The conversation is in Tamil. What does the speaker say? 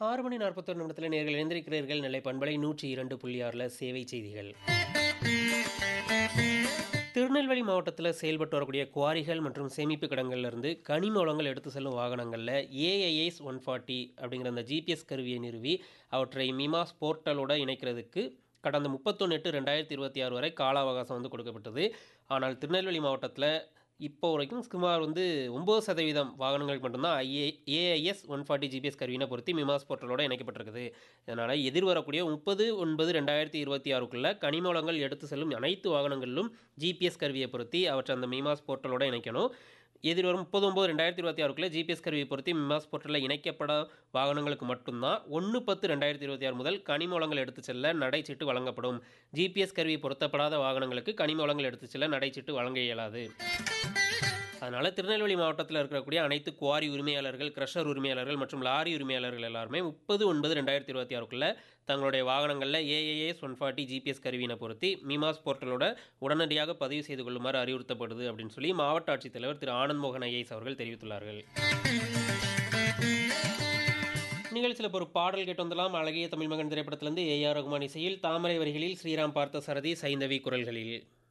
ஆறு மணி நாற்பத்தொரு நிமிடத்தில் நேர்கள் இணைந்திருக்கிறீர்கள் நெல்லை பண்பலை நூற்றி இரண்டு புள்ளி ஆறில் சேவை செய்திகள் திருநெல்வேலி மாவட்டத்தில் செயல்பட்டு வரக்கூடிய குவாரிகள் மற்றும் சேமிப்பு கிடங்கள்ல இருந்து கனிம வளங்கள் எடுத்து செல்லும் வாகனங்களில் ஏஐஎஸ் ஒன் ஃபார்ட்டி அப்படிங்கிற அந்த ஜிபிஎஸ் கருவியை நிறுவி அவற்றை மிமாஸ் போர்ட்டலோட இணைக்கிறதுக்கு கடந்த முப்பத்தொன்று எட்டு ரெண்டாயிரத்தி இருபத்தி ஆறு வரை கால அவகாசம் வந்து கொடுக்கப்பட்டது ஆனால் திருநெல்வேலி மாவட்டத்தில் இப்போ வரைக்கும் சுமார் வந்து ஒம்பது சதவீதம் வாகனங்களுக்கு மட்டும்தான் IA AIS one forty GPS கருவினை பொருத்தி மிமாஸ் போர்ட்டலோட இணைக்கப்பட்டிருக்குது இதனால் எதிர்வரக்கூடிய முப்பது ஒன்பது ரெண்டாயிரத்தி இருபத்தி ஆறுக்குள்ளே கனிம வளங்கள் எடுத்து செல்லும் அனைத்து வாகனங்களிலும் ஜிபிஎஸ் கருவியை பொருத்தி அவற்றை அந்த மிமாஸ் போர்ட்டலோட இணைக்கணும் எதிர்வரும் முப்பது ஒம்பது ரெண்டாயிரத்தி இருபத்தி ஆறுக்குள்ளே ஜிபிஎஸ் கருவியை பொருத்தி மிமாஸ் போர்ட்டலில் இணைக்கப்பட வாகனங்களுக்கு மட்டும்தான் ஒன்று பத்து ரெண்டாயிரத்தி இருபத்தி ஆறு முதல் கனிம வளங்கள் எடுத்து செல்ல நடைச்சீட்டு வழங்கப்படும் ஜிபிஎஸ் கருவி பொருத்தப்படாத வாகனங்களுக்கு கனிம வளங்கள் எடுத்து செல்ல நடைச்சீட்டு வழங்க இயலாது அதனால் திருநெல்வேலி மாவட்டத்தில் இருக்கக்கூடிய அனைத்து குவாரி உரிமையாளர்கள் கிரஷர் உரிமையாளர்கள் மற்றும் லாரி உரிமையாளர்கள் எல்லாருமே முப்பது ஒன்பது ரெண்டாயிரத்தி இருபத்தி ஆறுக்குள்ளே தங்களுடைய வாகனங்களில் ஏஏஎஸ் ஒன் ஃபார்ட்டி ஜிபிஎஸ் கருவியினை பொருத்தி மிமாஸ் போர்ட்டலோட உடனடியாக பதிவு செய்து கொள்ளுமாறு அறிவுறுத்தப்படுது அப்படின்னு சொல்லி மாவட்ட ஆட்சித்தலைவர் திரு ஆனந்த் மோகன் ஐஏஎஸ் அவர்கள் தெரிவித்துள்ளார்கள் நிகழ்ச்சியில் இப்போ ஒரு பாடல் கேட்டு வந்தலாம் அழகிய தமிழ் மகன் திரைப்படத்திலிருந்து ஏஆர் ரகுமான் இசையில் தாமரை வரிகளில் ஸ்ரீராம் பார்த்த சரதி சைந்தவி குரல்களில்